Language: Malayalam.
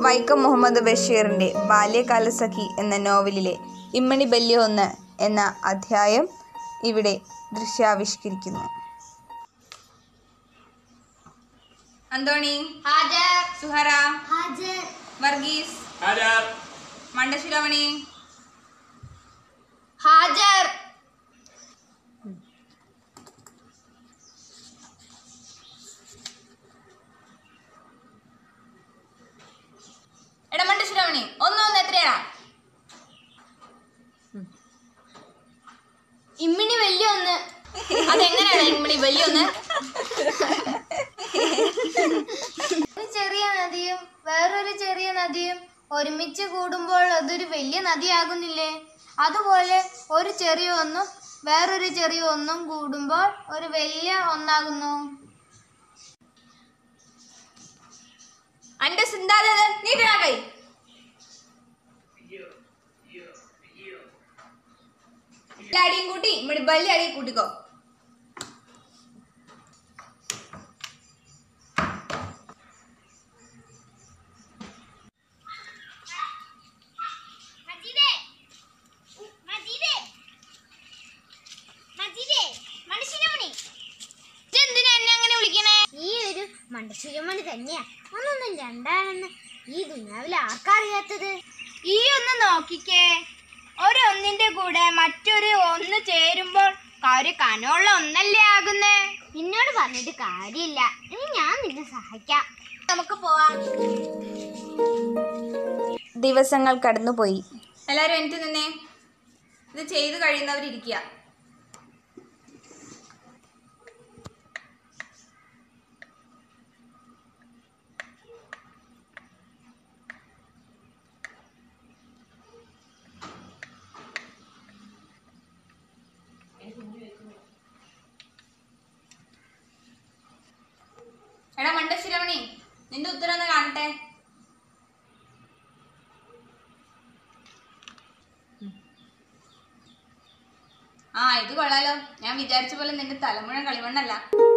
വൈക്കം മുഹമ്മദ് ബഷീറിൻ്റെ ബാല്യകാല സഖി എന്ന നോവലിലെ ഇമ്മണി ബല്യ ഒന്ന് എന്ന അധ്യായം ഇവിടെ ദൃശ്യാവിഷ്കരിക്കുന്നു അന്തോണി ഹാജർ സുഹറ ഹാജർ വർഗീസ് ഹാജർ മണ്ടശിരോമണി ഹാജർ എടാ മണ്ടശിരോമണി ഒന്നൊന്ന് എത്രയാ ഇമ്മിണി വലിയ ഒന്ന് അതെങ്ങനെയാണ് ഇമ്മണി ബല്യ ഒന്ന് ഒരു ചെറിയ നദിയും വേറൊരു ചെറിയ നദിയും ഒരുമിച്ച് കൂടുമ്പോൾ അതൊരു വലിയ നദിയാകുന്നില്ലേ അതുപോലെ ഒരു ചെറിയ ഒന്നും വേറൊരു ചെറിയ ഒന്നും കൂടുമ്പോൾ ഒരു വലിയ ഒന്നാകുന്നു അന്റെ സിന്താതെ നീട്ടണ കൈ എല്ലാ അടിയും കൂട്ടി ഇമ്മടി ബല്യ അടിയും കൂട്ടിക്കോ എന്തിനാ എന്നെ അങ്ങനെ വിളിക്കണേ ഈ ഒരു മണ്ടശുരമണി തന്നെയാ ഒന്നൊന്നും രണ്ടാണെന്ന് ഈ ദുനിയാവിൽ ആർക്കാ അറിയാത്തത് ഈ ഒന്ന് നോക്കിക്കേ ഒരു ഒന്നിന്റെ കൂടെ മറ്റൊരു ഒന്ന് ചേരുമ്പോൾ ഒരു കനമുള്ള ഒന്നല്ലേ ആകുന്നേ നിന്നോട് പറഞ്ഞിട്ട് കാര്യമില്ല ഇനി ഞാൻ നിന്നെ സഹായിക്കാം നമുക്ക് പോവാം ദിവസങ്ങൾ കടന്നുപോയി എല്ലാവരും എനിക്ക് നിന്നേ ഇത് ചെയ്തു കഴിയുന്നവരിയ്ക്കുക എടാ മണ്ടശിരമണി നിന്റെ ഉത്തരം ഒന്ന് കാണട്ടെ ആ ഇത് കൊള്ളാലോ ഞാൻ വിചാരിച്ച പോലെ നിന്റെ തലമുഴ കളിമണ്ണല്ല